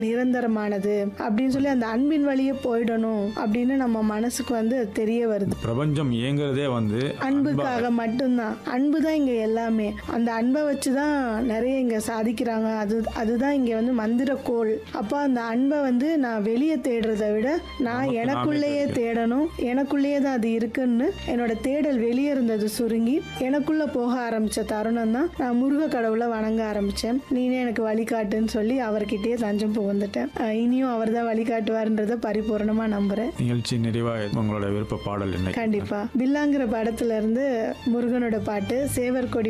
நிரந்தரமானது அப்படின்னு சொல்லி அந்த அன்பின் வழியே போயிடணும் அப்படின்னு நம்ம மனசுக்கு வந்து அது தெரிய வருது பிரபஞ்சம் இயங்குறதே வந்து அன்புக்காக மட்டும்தான் அன்பு தான் இங்க எல்லாமே அந்த அன்பை வச்சு தான் நிறைய இங்க சாதிக்கிறாங்க அது அதுதான் இங்க வந்து மந்திரக்கோள் அப்போ அந்த அன்பை வந்து நான் வெளியே தேடுறதை விட நான் நமக்கு எனக்குள்ளேயே நாமே தேடணும் எனக்குள்ளேயே தான் அது இருக்குன்னு என்னோட தேடல் வெளியே இருந்தது சுருங்கி எனக்குள்ள போக ஆரம்பிச்ச தருணம் தான் நான் முருக கடவுளை வணங்க ஆரம்பிச்சேன் நீனே எனக்கு வழிகாட்டுன்னு சொல்லி அவர்கிட்டயே தஞ்சம் புகுந்துட்டேன் அஹ் இனியும் அவர் தான் வழிகாட்டுவார்ன்றதை பரிபூர்ணமா நம்புறேன் நிகழ்ச்சி நிறைவா உங்களோட விருப்ப பாடல் என்ன கண்டிப்பா பில்லாங்கிற படத்துல இருந்து முருகனோட பாட்டு சேவர் கொடி